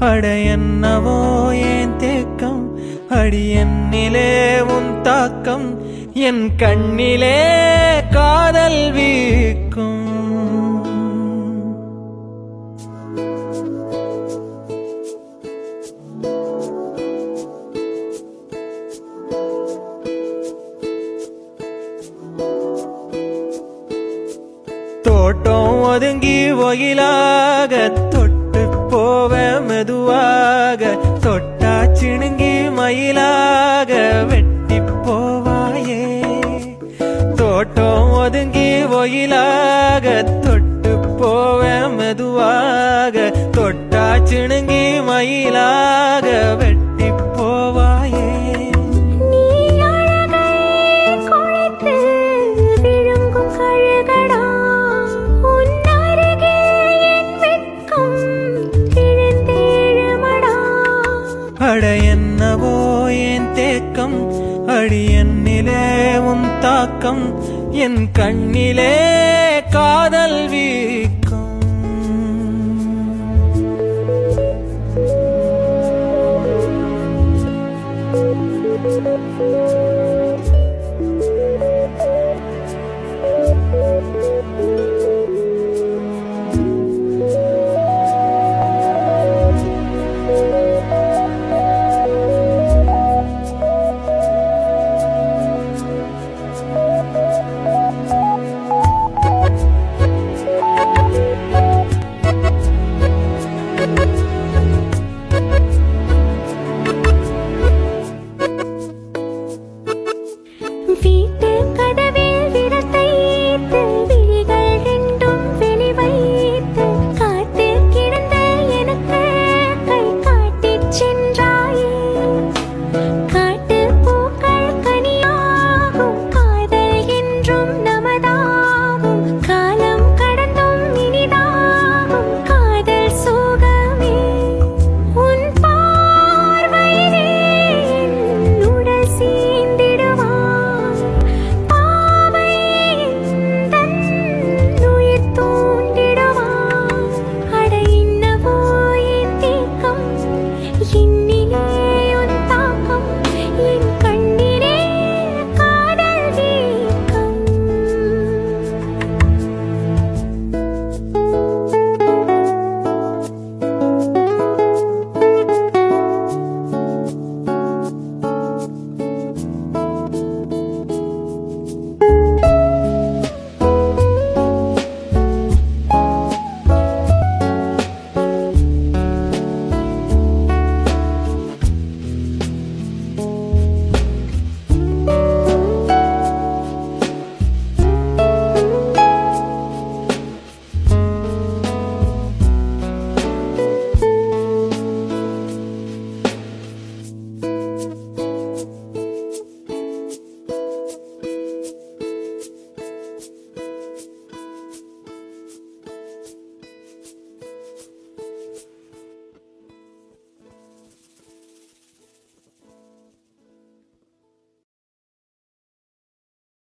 அட என்னவோ ஏன் தேக்கம் அடி என்னிலே உன் தாக்கம் என் கண்ணிலே காதல் வீக்கும் தோட்டம் ஒதுங்கி ஒயிலாக தொட்டு போவ மெதுவாக தொட்டா சிணுங்கி மயிலாக வெட்டி போவாயே தோட்டம் ஒதுங்கி ஒயிலாக தொட்டு போவ மெதுவாக தொட்டா சிணுங்கி மயிலாக வெட்டி போவாயே நீ அழகை குழைத்து விழுங்கும் கழுகடா உன் அருகே என் வெட்கம் கிழந்தேழுமடா அட என்னவோ என் தேக்கம் அடி என்னிலே உன் தாக்கம் என் கண்ணிலே காதல் வீக்கம்